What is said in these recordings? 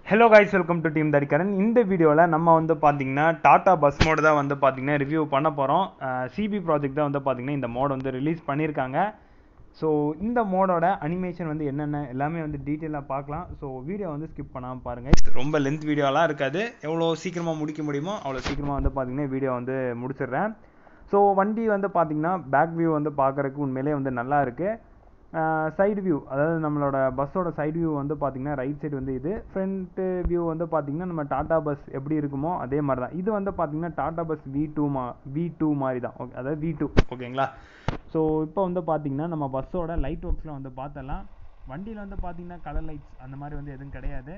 Hello guys welcome to team தடிக்கரன் இந்த வீடியோவில் நம்ம வந்து பார்த்தீங்கன்னா டாடா பஸ் மோடு தான் வந்து பார்த்தீங்கன்னா ரிவ்யூ பண்ண போகிறோம் சிபி ப்ராஜெக்ட் தான் வந்து பார்த்தீங்கன்னா இந்த மோட் வந்து ரிலீஸ் பண்ணியிருக்காங்க ஸோ இந்த மோடோட அனிமேஷன் வந்து என்னென்ன எல்லாமே வந்து டீட்டெயிலாக பார்க்கலாம் ஸோ வீடியோ வந்து ஸ்கிப் பண்ணாமல் பாருங்கள் ரொம்ப லென்த் வீடியோலாம் இருக்காது எவ்வளோ சீக்கிரமாக முடிக்க முடியுமோ அவ்வளோ சீக்கிரமாக வந்து பார்த்தீங்கன்னா வீடியோ வந்து முடிச்சிடுறேன் ஸோ வண்டி வந்து பார்த்தீங்கன்னா பேக் வியூ வந்து பார்க்குறதுக்கு உண்மையிலே வந்து நல்லா இருக்குது சைடு வியூ அதாவது நம்மளோட பஸ்ஸோட சைடு வியூ வந்து பார்த்தீங்கன்னா ரைட் சைடு வந்து இது ஃப்ரண்ட்டு வியூ வந்து பார்த்தீங்கன்னா நம்ம டாடா பஸ் எப்படி இருக்குமோ அதே மாதிரி தான் இது வந்து பார்த்தீங்கன்னா டாடா பஸ் வி டூ மா வி டூ மாதிரி தான் ஓகே அதாவது வி டூ ஓகேங்களா ஸோ இப்போ வந்து பார்த்தீங்கன்னா நம்ம பஸ்ஸோட லைட் ஒர்க்ஸில் வந்து பார்த்தலாம் வண்டியில் வந்து பார்த்தீங்கன்னா கலர் லைட்ஸ் அந்த மாதிரி வந்து எதுவும் கிடையாது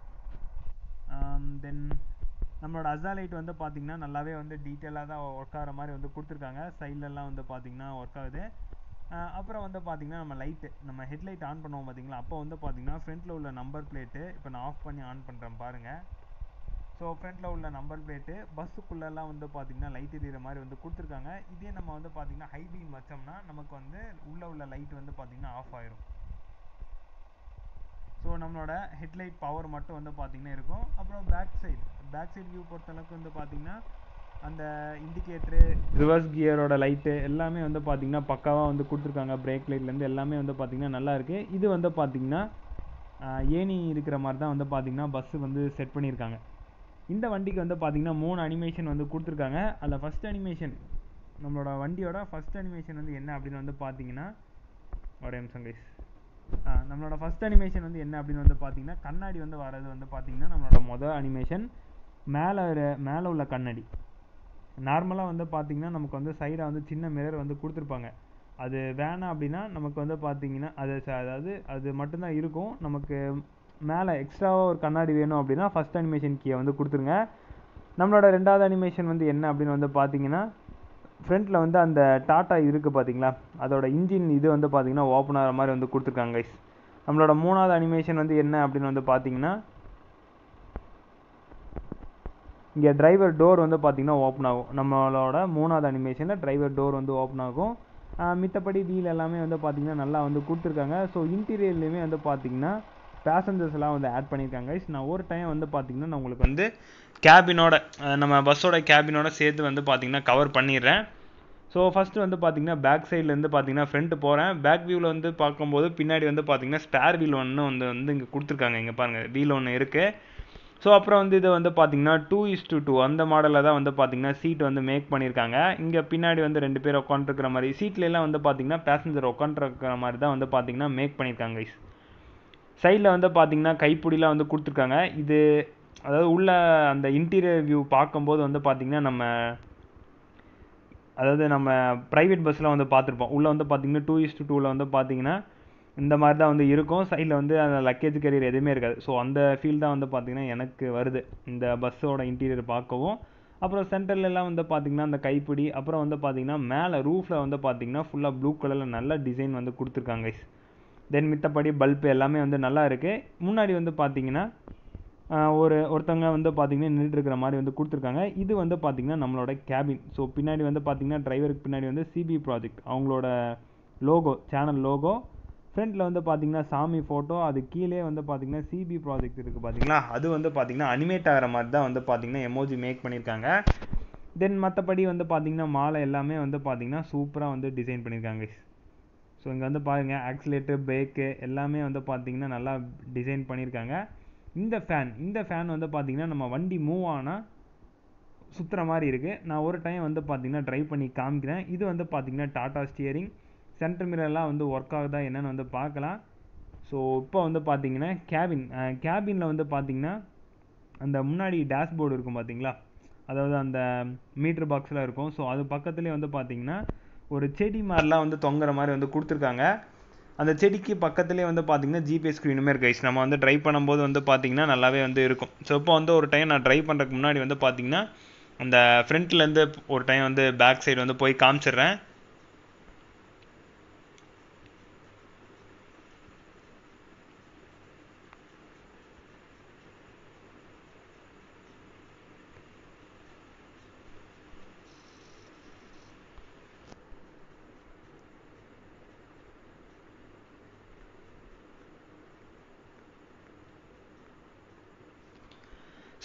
தென் நம்மளோட அசா லைட் வந்து பார்த்தீங்கன்னா நல்லாவே வந்து டீட்டெயிலாக தான் ஒர்க் ஆகிற மாதிரி வந்து கொடுத்துருக்காங்க சைட்லலாம் வந்து பார்த்தீங்கன்னா ஒர்க் ஆகுது அஹ் அப்புறம் வந்து பார்த்தீங்கன்னா நம்ம லைட்டு நம்ம ஹெட்லைட் ஆன் பண்ணுவோம் பார்த்தீங்களா அப்போ வந்து பார்த்தீங்கன்னா ஃப்ரண்ட்டில் உள்ள நம்பர் பிளேட்டு இப்போ நான் ஆஃப் பண்ணி ஆன் பண்ணுறேன் பாருங்கள் ஸோ ஃப்ரண்ட்டில் உள்ள நம்பர் பிளேட்டு பஸ்ஸுக்குள்ளெல்லாம் வந்து பார்த்தீங்கன்னா லைட் எரியிற மாதிரி வந்து கொடுத்துருக்காங்க இதே நம்ம வந்து பார்த்தீங்கன்னா ஹை பீம் வச்சோம்னா நமக்கு வந்து உள்ளே உள்ள லைட் வந்து பார்த்தீங்கன்னா ஆஃப் ஆயிரும் ஸோ நம்மளோட ஹெட்லைட் பவர் மட்டும் வந்து பார்த்தீங்கன்னா இருக்கும் அப்புறம் back side back side view பொறுத்தளவுக்கு வந்து பார்த்தீங்கன்னா அந்த இண்டிகேட்டரு ரிவர்ஸ் கியரோட லைட்டு எல்லாமே வந்து பார்த்தீங்கன்னா பக்காவாக வந்து கொடுத்துருக்காங்க பிரேக் லைட்லேருந்து எல்லாமே வந்து பார்த்தீங்கன்னா நல்லா இருக்கு இது வந்து பார்த்தீங்கன்னா ஆஹ், ஏணி இருக்கிற மாதிரி தான் வந்து பார்த்தீங்கன்னா பஸ்ஸு வந்து செட் பண்ணியிருக்காங்க இந்த வண்டிக்கு வந்து பார்த்தீங்கன்னா மூணு அனிமேஷன் வந்து கொடுத்துருக்காங்க அதில் ஃபஸ்ட் அனிமேஷன் நம்மளோட வண்டியோட ஃபஸ்ட் அனிமேஷன் வந்து என்ன அப்படின்னு வந்து பார்த்தீங்கன்னா ஒரே நிமிஷம் கைஸ் நம்மளோட ஃபஸ்ட் அனிமேஷன் வந்து என்ன அப்படின்னு வந்து பார்த்தீங்கன்னா கண்ணாடி வந்து வர்றது வந்து பார்த்தீங்கன்னா நம்மளோட மொதல் அனிமேஷன் மேலே மேலே உள்ள கண்ணாடி நார்மலாக வந்து பார்த்தீங்கன்னா நமக்கு வந்து சைடாக வந்து சின்ன மிரர் வந்து கொடுத்துருப்பாங்க அது வேணாம் அப்படின்னா நமக்கு வந்து பார்த்தீங்கன்னா அது ச- அதாவது அது மட்டும்தான் இருக்கும் நமக்கு மேலே எக்ஸ்ட்ராவாக ஒரு கண்ணாடி வேணும் அப்படின்னா ஃபஸ்ட் அனிமேஷன் கீயை வந்து கொடுத்துருங்க நம்மளோட ரெண்டாவது அனிமேஷன் வந்து என்ன அப்படின்னு வந்து பார்த்தீங்கன்னா ஃப்ரண்ட்டில் வந்து அந்த டாட்டா இருக்குது பார்த்தீங்களா அதோட இன்ஜின் இது வந்து பார்த்தீங்கன்னா ஓப்பன் ஆகிற மாதிரி வந்து கொடுத்துருக்காங்க கைஸ் நம்மளோட மூணாவது அனிமேஷன் வந்து என்ன அப்படின்னு வந்து பார்த்தீங்கன்னா இங்கே டிரைவர் டோர் வந்து பார்த்தீங்கன்னா ஓப்பன் ஆகும் நம்மளோட மூணாவது அனிமேஷனில் டிரைவர் டோர் வந்து ஓப்பன் ஆகும் ஆஹ் மித்தபடி வீல் எல்லாமே வந்து பார்த்தீங்கன்னா நல்லா வந்து கொடுத்துருக்காங்க ஸோ இன்டீரியர்லேயுமே வந்து பார்த்தீங்கன்னா பேசஞ்சர்ஸ் எல்லாம் வந்து ஆட் பண்ணியிருக்காங்க guys. நான் ஒரு டைம் வந்து பார்த்தீங்கன்னா நான் உங்களுக்கு வந்து கேபினோட நம்ம பஸ்ஸோட கேபினோட சேர்த்து வந்து பார்த்தீங்கன்னா கவர் பண்ணிடுறேன் ஸோ ஃபஸ்ட்டு வந்து பார்த்தீங்கன்னா பேக் சைட்லேருந்து பார்த்தீங்கன்னா ஃப்ரண்ட்டு போகிறேன் பேக் வியூவில் வந்து பார்க்கும்போது பின்னாடி வந்து பார்த்தீங்கன்னா ஸ்பேர் வீல் ஒன்று வந்து வந்து இங்கே கொடுத்துருக்காங்க இங்கே பாருங்கள் வீல் ஒன்று இருக்குது ஸோ அப்புறம் வந்து இது வந்து பார்த்தீங்கன்னா டூ இஸ் டு டூ அந்த மாடலில் தான் வந்து பார்த்தீங்கன்னா சீட் வந்து மேக் பண்ணியிருக்காங்க இங்கே பின்னாடி வந்து ரெண்டு பேர் உட்காந்துருக்கிற மாதிரி சீட்ல எல்லாம் வந்து பார்த்தீங்கன்னா பேசஞ்சர் உட்காந்துருக்கிற மாதிரி தான் வந்து பார்த்தீங்கன்னா மேக் பண்ணியிருக்காங்க guys. சைடில் வந்து பார்த்தீங்கன்னா கைப்பிடிலாம் வந்து கொடுத்துருக்காங்க இது அதாவது உள்ள அந்த இன்டீரியர் வியூ பார்க்கும்போது வந்து பார்த்தீங்கன்னா நம்ம அதாவது நம்ம ப்ரைவேட் பஸ்ஸில் வந்து பார்த்துருப்போம் உள்ளே வந்து பார்த்தீங்கன்னா டூ இஸ் டூவில் வந்து பார்த்தீங்கன்னா இந்த மாதிரி தான் வந்து இருக்கும் சைடில் வந்து அந்த லக்கேஜ் கேரியர் எதுவுமே இருக்காது ஸோ அந்த ஃபீல் தான் வந்து பார்த்தீங்கன்னா எனக்கு வருது இந்த பஸ்ஸோட இன்டீரியர் பார்க்கவும் அப்புறம் சென்டர்ல எல்லாம் வந்து பார்த்தீங்கன்னா அந்த கைப்பிடி அப்புறம் வந்து பார்த்தீங்கன்னா மேலே ரூஃபில் வந்து பார்த்தீங்கன்னா ஃபுல்லாக ப்ளூ கலரில் நல்ல டிசைன் வந்து கொடுத்துருக்காங்க guys. தென் மித்தபடி பல்ப் எல்லாமே வந்து நல்லா இருக்கு முன்னாடி வந்து பார்த்தீங்கன்னா ஆஹ், ஒரு ஒருத்தவங்க வந்து பார்த்தீங்கன்னா நின்றுட்டு இருக்கிற மாதிரி வந்து கொடுத்துருக்காங்க இது வந்து பார்த்தீங்கன்னா நம்மளோட கேபின் ஸோ பின்னாடி வந்து பார்த்தீங்கன்னா டிரைவருக்கு பின்னாடி வந்து சிபி ப்ராஜெக்ட் அவங்களோட லோகோ சேனல் லோகோ ஃப்ரண்ட்டில் வந்து பார்த்தீங்கன்னா சாமி ஃபோட்டோ அது கீழே வந்து பார்த்தீங்கன்னா சிபி ப்ராஜெக்ட் இருக்குது பார்த்தீங்களா அது வந்து பார்த்தீங்கன்னா அனிமேட் ஆகிற மாதிரி தான் வந்து பார்த்தீங்கன்னா எமோஜி மேக் பண்ணியிருக்காங்க தென் மற்றபடி வந்து பார்த்தீங்கன்னா மாலை எல்லாமே வந்து பார்த்தீங்கன்னா சூப்பராக வந்து டிசைன் பண்ணியிருக்காங்க ஸோ இங்கே வந்து பாருங்கள் ஆக்சிலேட்டர் பிரேக்கு எல்லாமே வந்து பார்த்தீங்கன்னா நல்லா டிசைன் பண்ணியிருக்காங்க இந்த ஃபேன் இந்த ஃபேன் வந்து பார்த்தீங்கன்னா நம்ம வண்டி மூவ் ஆனால் சுற்றுற மாதிரி இருக்குது நான் ஒரு டைம் வந்து பார்த்தீங்கன்னா ட்ரைவ் பண்ணி காமிக்கிறேன் இது வந்து பார்த்தீங்கன்னா டாடா ஸ்டியரிங் சென்டர் மிரர்லாம் வந்து ஒர்க் ஆகுதா என்னன்னு வந்து பார்க்கலாம் ஸோ இப்போ வந்து பார்த்தீங்கன்னா கேபின் கேபினில் வந்து பார்த்தீங்கன்னா அந்த முன்னாடி டேஷ்போர்டு இருக்கும் பார்த்தீங்களா அதாவது அந்த மீட்டர் பாக்ஸில் இருக்கும் ஸோ அது பக்கத்துலேயே வந்து பார்த்தீங்கன்னா ஒரு செடி மாதிரிலாம் வந்து தொங்குற மாதிரி வந்து கொடுத்துருக்காங்க அந்த செடிக்கு பக்கத்துலேயே வந்து பார்த்தீங்கன்னா ஜிபிஎஸ் ஸ்க்ரீனுமே இருக்கு guys. நம்ம வந்து ட்ரைவ் பண்ணும்போது வந்து பார்த்தீங்கன்னா நல்லாவே வந்து இருக்கும் ஸோ இப்போ வந்து ஒரு டைம் நான் ட்ரைவ் பண்ணுறதுக்கு முன்னாடி வந்து பார்த்தீங்கன்னா அந்த ஃப்ரண்ட்லேருந்து ஒரு டைம் வந்து பேக் சைடு வந்து போய் காமிச்சிடுறேன்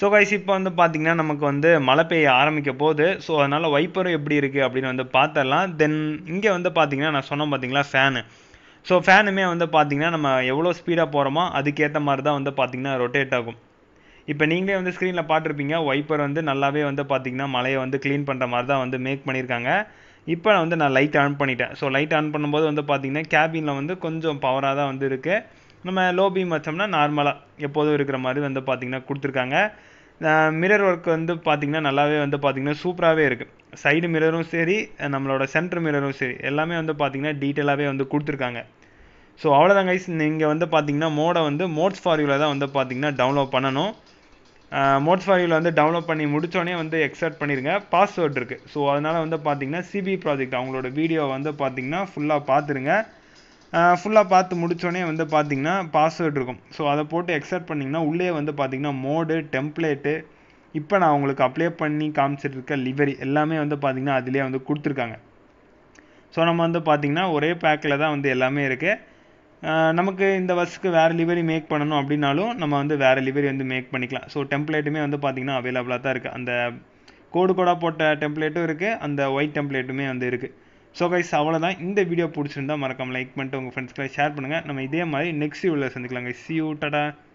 ஸோ கைஸ் இப்போ வந்து பார்த்தீங்கன்னா நமக்கு வந்து மழை பெய்ய ஆரம்பிக்க போகுது ஸோ அதனால் வைப்பரும் எப்படி இருக்குது அப்படின்னு வந்து பார்த்துடலாம் தென் இங்கே வந்து பார்த்தீங்கன்னா நான் சொன்னேன் பார்த்தீங்களா ஃபேனு ஸோ ஃபேனுமே வந்து பார்த்தீங்கன்னா நம்ம எவ்வளோ ஸ்பீடாக போகிறோமோ அதுக்கேற்ற மாதிரி தான் வந்து பார்த்தீங்கன்னா ரொட்டேட் ஆகும் இப்போ நீங்களே வந்து ஸ்க்ரீனில் பார்த்துருப்பீங்க வைப்பர் வந்து நல்லாவே வந்து பார்த்தீங்கன்னா மலையை வந்து க்ளீன் பண்ணுற மாதிரி தான் வந்து மேக் பண்ணியிருக்காங்க இப்போ நான் வந்து நான் லைட் ஆன் பண்ணிட்டேன் ஸோ லைட் ஆன் பண்ணும்போது வந்து பார்த்தீங்கன்னா கேபினில் வந்து கொஞ்சம் பவராக தான் வந்து இருக்குது நம்ம லோ பீம் வச்சோம்னா நார்மலாக எப்போதும் இருக்கிற மாதிரி வந்து பார்த்தீங்கன்னா கொடுத்துருக்காங்க மிரர் ஒர்க் வந்து பார்த்தீங்கன்னா நல்லாவே வந்து பார்த்தீங்கன்னா சூப்பராகவே இருக்குது சைடு மிரரும் சரி நம்மளோட சென்டர் மிரரும் சரி எல்லாமே வந்து பார்த்தீங்கன்னா டீட்டெயிலாகவே வந்து கொடுத்துருக்காங்க ஸோ அவ்வளோதான் கைஸ் நீங்கள் வந்து பார்த்தீங்கன்னா மோடை வந்து மோட்ஸ் ஃபாரியூவில் தான் வந்து பார்த்தீங்கன்னா டவுன்லோட் பண்ணணும் மோட்ஸ் ஃபாரியூவில் வந்து டவுன்லோட் பண்ணி முடித்தோடனே வந்து எக்ஸப்ட் பண்ணிடுங்க பாஸ்வேர்ட் இருக்குது ஸோ அதனால் வந்து பார்த்தீங்கன்னா சிபி ப்ராஜெக்ட் அவங்களோட வீடியோ வந்து பார்த்தீங்கன்னா ஃபுல்லாக பார்த்துருங்க ஃபுல்லாக பார்த்து முடித்தோடனே வந்து பார்த்தீங்கன்னா பாஸ்வேர்ட் இருக்கும் ஸோ அதை போட்டு எக்ஸப்ட் பண்ணிங்கன்னா உள்ளே வந்து பார்த்தீங்கன்னா மோடு டெம்ப்ளேட்டு இப்போ நான் உங்களுக்கு அப்ளை பண்ணி காமிச்சிட்டு இருக்க லிவரி எல்லாமே வந்து பார்த்தீங்கன்னா அதிலே வந்து கொடுத்துருக்காங்க ஸோ நம்ம வந்து பார்த்திங்கன்னா ஒரே பேக்கில் தான் வந்து எல்லாமே இருக்குது நமக்கு இந்த பஸ்ஸுக்கு வேறு லிவரி மேக் பண்ணணும் அப்படின்னாலும் நம்ம வந்து வேறு லிவரி வந்து மேக் பண்ணிக்கலாம் ஸோ டெம்ப்ளேட்டுமே வந்து பார்த்திங்கன்னா அவைலபிளாக தான் இருக்குது அந்த கோடு கோடாக போட்ட டெம்ப்ளேட்டும் இருக்குது அந்த ஒயிட் டெம்ப்ளேட்டுமே வந்து இருக்குது ஸோ கைஸ் அவ்வளோதான் இந்த வீடியோ பிடிச்சிருந்தா மறக்காம லைக் பண்ணிட்டு உங்கள் ஃப்ரெண்ட்ஸ்க்கு ஷேர் பண்ணுங்கள் நம்ம இதே மாதிரி நெக்ஸ்ட் வீடியோவில் சந்திக்கலாம் கைஸ் சி யூ டடா